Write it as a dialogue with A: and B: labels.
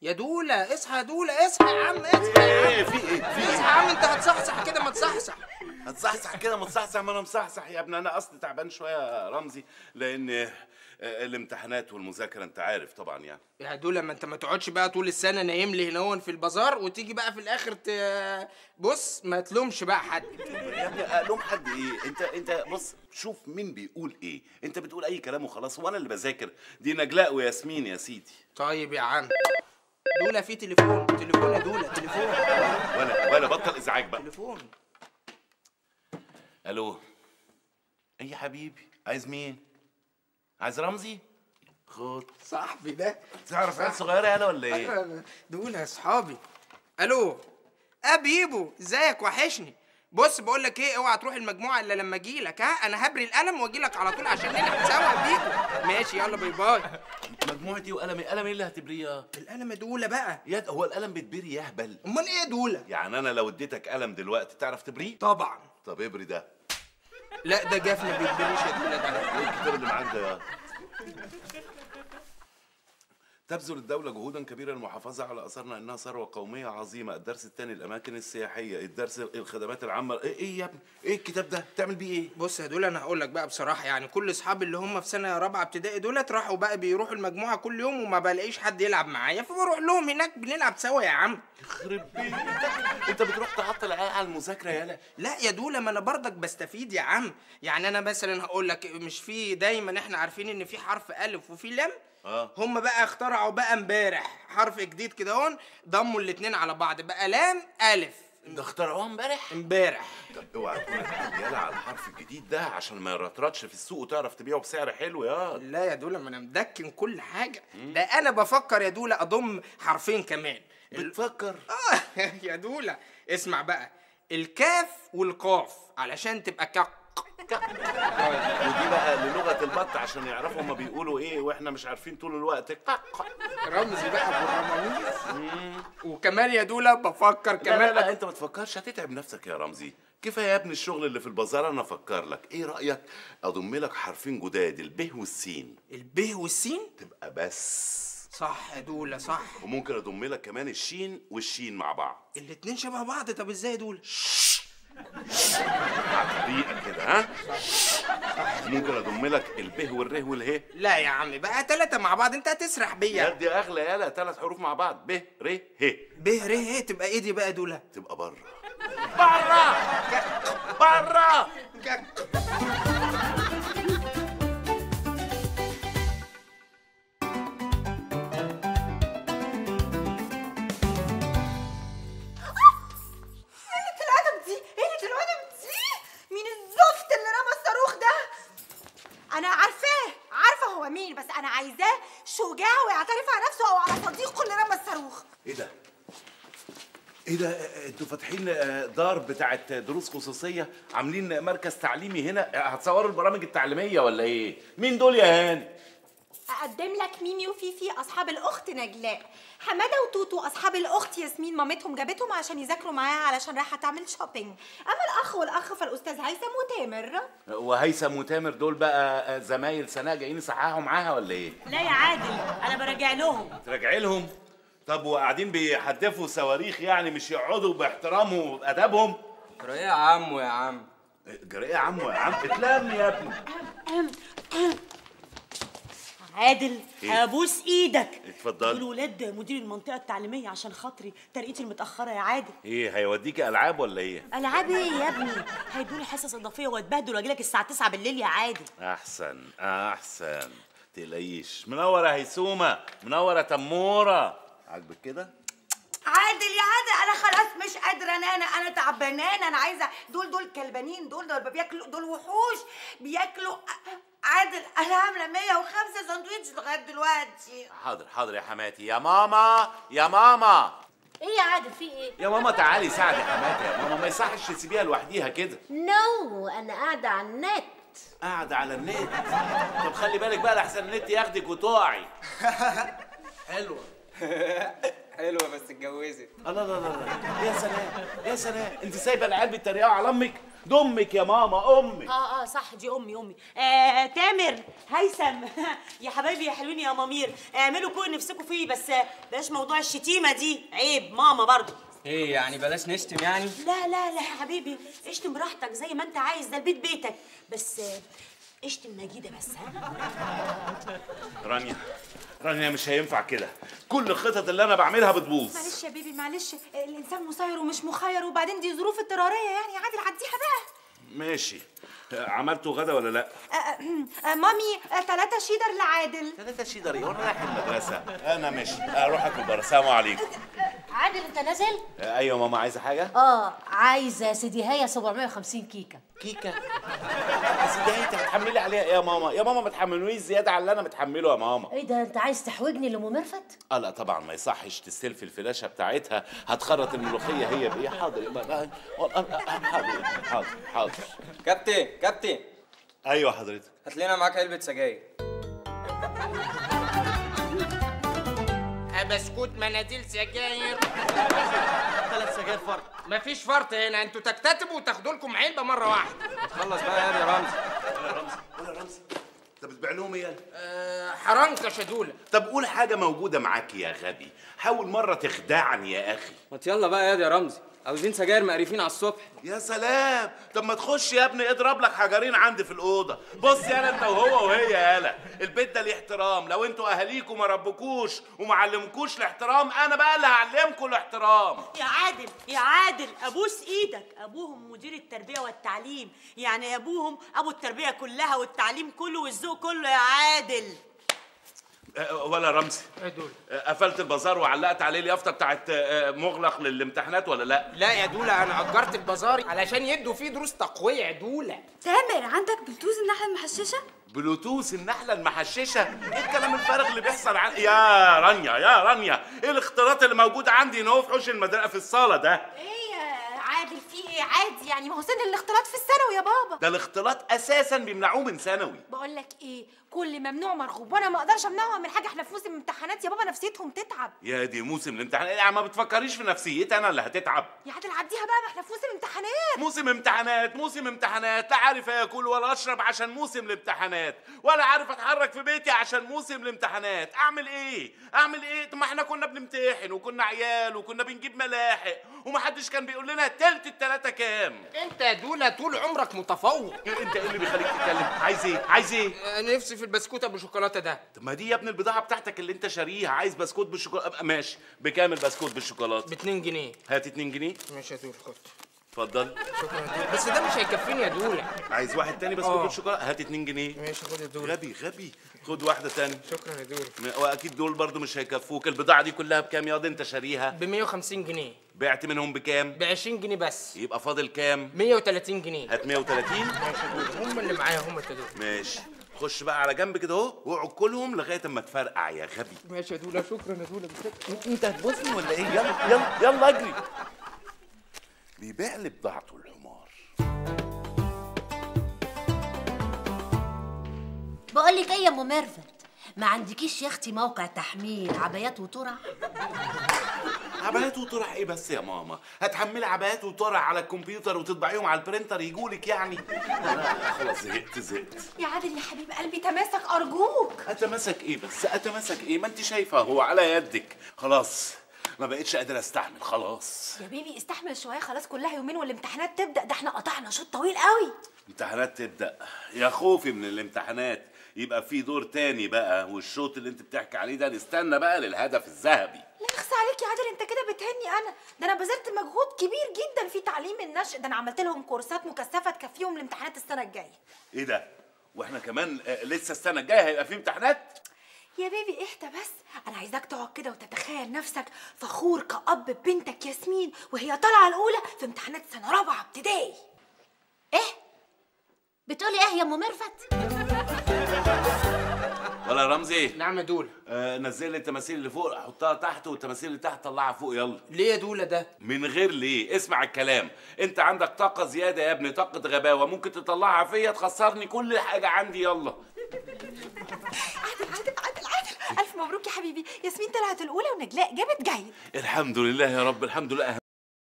A: يا دولا اصحى يا دولا اصحى يا عم اصحى يا
B: ايه
A: عم
B: في ايه في
A: اصحى
B: ايه
A: يا عم انت هتصحصح كده ما تصحصح
B: هتصحصح كده متصحصح ما انا مصحصح يا ابني انا اصلي تعبان شويه يا رمزي لان آه، الامتحانات والمذاكره انت عارف طبعا يعني
A: يا دولا ما انت ما تقعدش بقى طول السنه نايم لي هنا في البازار وتيجي بقى في الاخر ت... بص ما تلومش بقى حد
B: يا ابني الوم حد ايه انت انت بص شوف مين بيقول ايه انت بتقول اي كلام وخلاص وانا اللي بذاكر دي نجلاء وياسمين يا سيدي
A: طيب يا عم دولا في تليفون تليفون يا دولا تليفون
B: ولا ولا بطل ازعاج بقى
A: تليفون
B: الو ايه يا حبيبي عايز مين عايز رمزي خد
A: صاحبي ده
B: تعرف عيال صغيره يالا ولا ايه
A: ايوه دول يا اصحابي الو ابيبو ازيك وحشني بص بقول لك ايه اوعى تروح المجموعه الا لما اجي لك ها انا هبري القلم واجي لك على طول عشان نلعب سوا بيبو ماشي يلا باي باي
B: مجموعتي وقلمي قلمي ايه اللي هتبريه
A: القلم دولة بقى
B: يا هو القلم بيتبري يهبل
A: امال ايه دولة
B: يعني انا لو اديتك قلم دلوقتي تعرف تبريه
A: طبعا
B: طب ابري ده
A: لا ده جاف ما بيتبريش يا دولة ده
B: ايه الكتاب اللي معاك ده يا تبذل الدولة جهودا كبيرة للمحافظة على أثرنا إنها ثروة قومية عظيمة، الدرس الثاني الأماكن السياحية، الدرس الخدمات العامة، إيه, إيه يا ابني؟ إيه الكتاب ده؟ تعمل بيه إيه؟
A: بص يا دول انا هقول لك بقى بصراحه يعني كل اصحابي اللي هم في سنه رابعه ابتدائي دولت راحوا بقى بيروحوا المجموعه كل يوم وما بلاقيش حد يلعب معايا فبروح لهم هناك بنلعب سوا يا عم
B: يخرب بيتك، أنت بتروح تعطل العيال على المذاكرة يالا،
A: لا يا دولة ما انا برضك بستفيد يا عم يعني انا مثلا هقول لك مش في دايما احنا عارفين ان في حرف الف وفي لام
B: آه.
A: هم بقى اخترعوا بقى امبارح حرف جديد كده هون ضموا الاتنين على بعض بقى لام الف
B: ده اخترعوها امبارح؟
A: امبارح
B: طب اوعى تكون الحاج يالا على الحرف الجديد ده عشان ما يرطرطش في السوق وتعرف تبيعه بسعر حلو يا
A: لا يا دولة ما انا مدكن كل حاجة ده انا بفكر يا دولة اضم حرفين كمان ال-
B: بتفكر
A: اه يا دولة اسمع بقى الكاف والقاف علشان تبقى كق
B: ودي بقى للغة البط عشان يعرفوا هما بيقولوا ايه واحنا مش عارفين طول الوقت قق
A: رمزي بقى بالرماميز وكمان يا دولة بفكر
B: لا
A: كمان
B: لا, لا انت ما تفكرش هتتعب نفسك يا رمزي كفايه يا ابني الشغل اللي في البازار انا افكر لك ايه رايك اضم لك حرفين جداد الب والسين
A: الب والسين
B: تبقى بس
A: صح يا دولة صح
B: وممكن اضم لك كمان الشين والشين مع بعض
A: الاتنين شبه بعض طب ازاي يا دولة
B: عطريقه كده ها ممكن اضم لك الب والره والهي
A: لا يا عم بقى تلاتة مع بعض انت هتسرح بيا
B: يدي اغلى يالا ثلاث حروف مع بعض ب ر ه
A: ب ر ايه تبقى ايه دي بقى يا دولة
B: تبقى بره بره بره
C: قلة الأدب دي قلة الأدب دي مين الزفت اللي رمى الصاروخ ده أنا عارفاه عارفة هو مين بس أنا عايزاه شجاع ويعترف على نفسه أو على صديقه اللي رمى الصاروخ
B: ايه ده؟ ايه ده آه، انتوا فاتحين آه، دار بتاعت دروس خصوصيه عاملين مركز تعليمي هنا آه، هتصوروا البرامج التعليميه ولا ايه؟ مين دول يا هاني؟
C: أقدم لك ميمي وفيفي أصحاب الأخت نجلاء حمادة وتوتو أصحاب الأخت ياسمين مامتهم جابتهم عشان يذاكروا معاها علشان رايحة تعمل شوبينج أما الأخ والأخ فالأستاذ هيثم وتامر
B: وهيثم وتامر دول بقى آه، زمايل سناء جايين يصححوا معاها ولا ايه؟
D: لا يا عادل انا براجع لهم
B: تراجعي لهم؟ طب وقاعدين بيحدفوا صواريخ يعني مش يقعدوا باحترامهم وبادبهم؟
E: ايه يا عمو يا عم
B: جرى ايه يا عمو يا عم؟ اتلم يا ابني
D: عادل
B: إيه؟
D: هبوس ايدك
B: اتفضل.
D: دول ولاد مدير المنطقه التعليميه عشان خاطري ترقيتي المتاخره يا عادل
B: ايه هيوديكي العاب ولا ايه؟
D: العاب ايه يا ابني هيدوني حصص اضافيه واتبهدل واجي لك الساعه 9 بالليل يا عادل
B: احسن احسن تقلقيش منوره هيسومه منوره تموره عاجبك كده
C: عادل يا عادل انا خلاص مش قادره انام انا تعبانه انا عايزه دول دول كلبانين دول دول بياكلوا دول وحوش بياكلوا عادل انا عامله 105 ساندوتش لغايه دلوقتي
B: حاضر حاضر يا حماتي يا ماما يا ماما
F: ايه يا عادل في ايه؟
B: يا ماما تعالي ساعدي حماتي يا ماما ما يصحش تسيبيها لوحديها كده
F: نو انا قاعده على النت
B: قاعدة على النت طب خلي بالك بقى لحسن النت ياخدك وتقعي
E: حلوه حلوه بس اتجوزت
B: لا لا لا لا يا سلام يا سلام انت سايبه العيال بيتريقوا على امك ده امك يا ماما امك
D: اه اه صح دي امي امي آه تامر هيثم يا حبايبي يا حلوين يا مامير اعملوا كل نفسكم فيه بس آه، بلاش موضوع الشتيمه دي عيب ماما برضو
E: ايه يعني بلاش نشتم يعني
D: لا لا لا يا حبيبي اشتم براحتك زي ما انت عايز ده البيت بيتك بس آه، اشتم نجيده بس ها
B: رانيا رانيا مش هينفع كده كل الخطط اللي انا بعملها بتبوظ
G: معلش يا بيبي معلش الانسان مسير ومش مخير وبعدين دي ظروف اضطراريه يعني عادي عديها بقى
B: ماشي عملتوا غدا ولا لا
G: آه، آه، مامي ثلاثة شيدر لعادل
B: ثلاثة شيدر وانا رايح المدرسة انا ماشي اروح اكل بره السلام عليكم
F: عادل انت نازل
B: ايوه ماما عايزة حاجة
F: اه عايزه يا سيدي هيا 750 كيكه
B: كيكة بس ده انت هتحملي عليها ايه يا ماما يا ماما ما تحملونيش زيادة على اللي انا متحمله يا ماما
F: ايه ده انت عايز تحوجني لام مرفت
B: اه لا طبعا ما يصحش تستلفي الفلاشة بتاعتها هتخرط الملوخية هي بايه حاضر يبقى حاضر حاضر حاضر
E: كابتن كابتن
B: ايوه حضرتك
E: هات لنا معاك علبه سجاير
A: آه، بسكوت مناديل سجاير
E: ثلاث سجاير فرق
A: مفيش فرط هنا انتوا تكتتبوا وتاخدوا لكم علبه مره واحده
E: خلص بقى يا رمزي
B: ولا رمزي ولا رمزي انت بتبيع لهم ايه
A: آه، حرنكه شدوله
B: طب قول حاجة موجودة معاك يا غبي حاول مرة تخدعني يا أخي
E: ما يلا بقى يا رمزي عاوزين سجاير مقرفين على الصبح
B: يا سلام طب ما تخش يا ابني اضرب لك حجرين عندي في الأوضة بص يالا انت وهو وهي يالا البيت ده ليه احترام لو انتوا أهاليكوا ما ربكوش وما علمكوش الاحترام أنا بقى اللي هعلمكوا الاحترام
D: يا عادل يا عادل ابوس ايدك ابوهم مدير التربيه والتعليم يعني ابوهم ابو التربيه كلها والتعليم كله والذوق كله يا عادل
B: أه، ولا رمزي
A: ايه دول
B: أه، قفلت البازار وعلقت عليه اليافطة بتاعت أه، مغلق للامتحانات ولا لا
A: لا يا دوله انا اجرت البازار علشان يدوا فيه دروس تقويه يا دوله
G: تامر عندك بلوتوز النحله المحششه
B: بلوتوث النحلة المحششة ايه الكلام الفارغ اللي بيحصل عن يا رانيا يا رانيا ايه الاختلاط اللي موجود عندي هنا هو في حوش المدرسة في الصالة ده
G: ايه يا عادل في ايه عادي يعني ما هو سن الاختلاط في الثانوي يا بابا
B: ده الاختلاط اساسا بيمنعوه من ثانوي
G: بقول لك ايه كل ممنوع مرغوب وانا ما اقدرش امنعهم من حاجه احنا في موسم امتحانات يا بابا نفسيتهم تتعب
B: يا دي موسم الامتحان يعني ما بتفكريش في نفسيتي انا اللي هتتعب
G: يا عادل عديها بقى ما احنا في موسم امتحانات
B: موسم امتحانات موسم امتحانات لا عارف اكل ولا اشرب عشان موسم الامتحانات ولا عارف اتحرك في بيتي عشان موسم الامتحانات اعمل ايه اعمل ايه طب ما احنا كنا بنمتحن وكنا عيال وكنا بنجيب ملاحق ومحدش كان بيقول لنا تلت التلاته كام
A: انت يا دوله طول عمرك متفوق
B: انت ايه اللي بيخليك تتكلم عايز ايه عايز ايه
A: انا نفسي في البسكوت ابو شوكولاته ده
B: طب ما دي يا ابني البضاعه بتاعتك اللي انت شاريها عايز بسكوت بالشوكولاته ماشي بكام البسكوت
A: ب
B: بالشوكولاته
A: 2 جنيه
B: هات 2 جنيه
A: ماشي يا دوله خد
B: اتفضل
A: شكرا يا دوله بس ده مش هيكفيني يا دوله
B: عايز واحد تاني بسكوت
A: آه.
B: بالشوكولاته هات 2 جنيه
A: ماشي خد يا دوله
B: غبي غبي خد واحده تاني
A: شكرا يا دوله
B: م- واكيد دول برضو مش هيكفوك البضاعه دي كلها بكام ياض انت شاريها
A: ب 150 جنيه
B: بعت منهم بكام
A: ب 20 جنيه بس
B: يبقى فاضل كام
A: 130 جنيه
B: هات 130
A: ماشي يا دوله هم اللي معايا هم يا دوله
B: ماشي خش بقى على جنب كده اهو واقعد كلهم لغايه اما تفرقع يا غبي
A: ماشي يا دوله شكرا يا دوله
B: انت هتبوسني ولا ايه يلا يلا يلا اجري بيبيع لي بضاعته الحمار
F: بقول لك ايه يا ام ميرفت ما عندكيش يا اختي موقع تحميل عبايات وطرح
B: عبايات وطرح ايه بس يا ماما هتحملي عبايات وطرح على الكمبيوتر وتطبعيهم على البرينتر يجولك يعني أنا خلاص زهقت زهقت
G: يا عادل يا حبيب قلبي تماسك ارجوك
B: اتمسك ايه بس اتمسك ايه ما انت شايفه هو على يدك خلاص ما بقتش قادر استحمل خلاص
G: يا بيبي استحمل شويه خلاص كلها يومين والامتحانات تبدا ده احنا قطعنا شوط طويل قوي
B: امتحانات تبدا يا خوفي من الامتحانات يبقى في دور تاني بقى والشوط اللي انت بتحكي عليه ده نستنى بقى للهدف الذهبي
G: لا اخس عليك يا عادل انت كده بتهني انا ده انا بذلت مجهود كبير جدا في تعليم النشء ده انا عملت لهم كورسات مكثفه تكفيهم لامتحانات السنه الجايه
B: ايه ده واحنا كمان آه، لسه السنه الجايه هيبقى في امتحانات
G: يا بيبي اهدى بس انا عايزاك تقعد كده وتتخيل نفسك فخور كأب ببنتك ياسمين وهي طالعه الاولى في امتحانات سنه رابعه ابتدائي
F: ايه بتقولي ايه يا ام ميرفت
B: ولا رمزي
A: نعم يا دوله
B: آه نزل لي التماثيل اللي فوق حطها تحت والتماثيل اللي تحت طلعها فوق يلا
A: ليه يا دوله ده
B: من غير ليه اسمع الكلام انت عندك طاقة زيادة يا ابني طاقة غباوة ممكن تطلعها فيا تخسرني كل حاجة عندي يلا
G: عادل عادل عادل عادل الف مبروك يا حبيبي ياسمين طلعت الاولى ونجلاء جابت جيد
B: الحمد لله يا رب الحمد لله